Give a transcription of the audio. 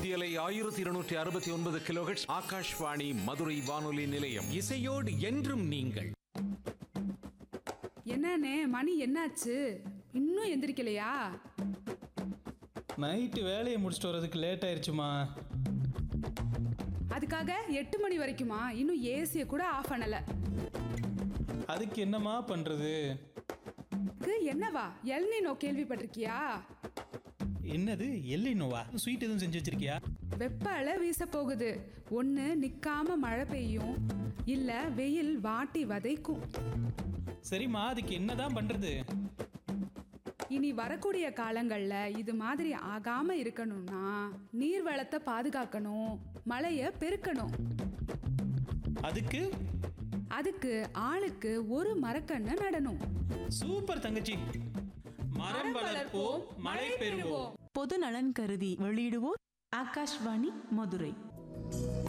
மத்தியலை ஆயிரத்தி இருநூற்றி அறுபத்தி ஒன்பது கிலோஹெட்ஸ் ஆகாஷ்வாணி மதுரை வானொலி நிலையம் இசையோடு என்றும் நீங்கள் என்னண்ணே மணி என்னாச்சு இன்னும் எந்திரிக்கலையா நைட்டு வேலையை முடிச்சுட்டு வரதுக்கு லேட் ஆயிடுச்சுமா அதுக்காக எட்டு மணி வரைக்குமா இன்னும் ஏசியை கூட ஆஃப் பண்ணல அதுக்கு என்னம்மா பண்ணுறது க்கு என்னவா எல்னினோ கேள்விப்பட்டிருக்கியா என்னது எல்லினோவா ஸ்வீட் எதுவும் செஞ்சு வச்சிருக்கியா வெப்ப அலை வீச போகுது ஒன்று நிற்காம மழை பெய்யும் இல்லை வெயில் வாட்டி வதைக்கும் சரிம்மா அதுக்கு என்னதான் பண்ணுறது இனி வரக்கூடிய காலங்களில் இது மாதிரி ஆகாம இருக்கணும்னா நீர் வளத்தை பாதுகாக்கணும் மழையை பெருக்கணும் அதுக்கு அதுக்கு ஆளுக்கு ஒரு மரக்கண்ணை நடணும் சூப்பர் தங்கச்சி மரம் வளர்ப்போம் மழை பெறுவோம் பொது நலன் கருதி வெளியிடுவோர் ஆகாஷ்வாணி மதுரை